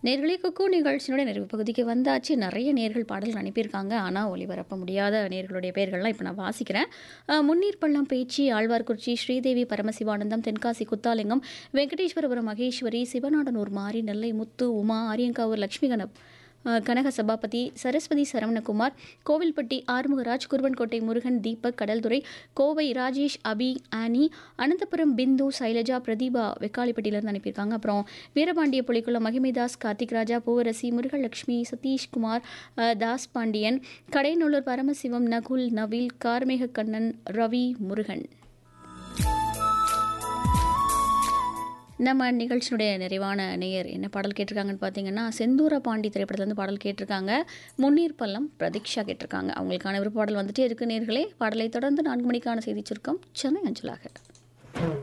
நேர்களே குக்கு நிகழ்ச்சியோட நிறைவு பகுதிக்கு வந்தாச்சு நிறைய நேர்கள் பாடல்கள் அனுப்பியிருக்காங்க ஆனால் ஒளிபரப்ப முடியாத நேர்களுடைய பெயர்கள்லாம் இப்போ நான் வாசிக்கிறேன் அஹ், முன்னீர் பள்ளம் பேச்சி ஆழ்வார்குறிச்சி ஸ்ரீதேவி பரமசிவானந்தம் தென்காசி குத்தாலிங்கம் வெங்கடேஸ்வரபுரம் மகேஸ்வரி சிவநாடனூர் மாரி நெல்லை முத்து உமா ஆரியங்காவூர் லட்சுமி கணப் அஹ், கனக சபாபதி சரஸ்வதி சரவணகுமார் கோவில்பட்டி ஆறுமுகராஜ் குருவன்கோட்டை முருகன் தீபக் கடல்துறை கோவை ராஜேஷ் அபி ஆனி அனந்தபுரம் பிந்து சைலஜா பிரதீபா வெக்காளிப்பட்டியிலேருந்து அனுப்பியிருக்காங்க அப்புறம் வீரபாண்டிய புலிக்குளம் மகிமைதாஸ் கார்த்திக் ராஜா பூவரசி முருகலட்சுமி சதீஷ்குமார் அஹ், தாஸ் பாண்டியன் கடைநல்லூர் பரமசிவம் நகுல் நவில் கார்மேக கண்ணன் ரவி முருகன் நம்ம நிகழ்ச்சியினுடைய நிறைவான நேயர் என்ன பாடல் கேட்டிருக்காங்கன்னு பார்த்தீங்கன்னா செந்தூர பாண்டி திரைப்படத்துலேருந்து பாடல் கேட்டிருக்காங்க முன்னீர் பள்ளம் பிரதீக்ஷா கேட்டிருக்காங்க அவங்களுக்கான விருப்ப பாடல் வந்துட்டே இருக்கு நேர்களே பாடலை தொடர்ந்து நான்கு மணிக்கான செய்தி சுருக்கம் சென்னை அஞ்சலாக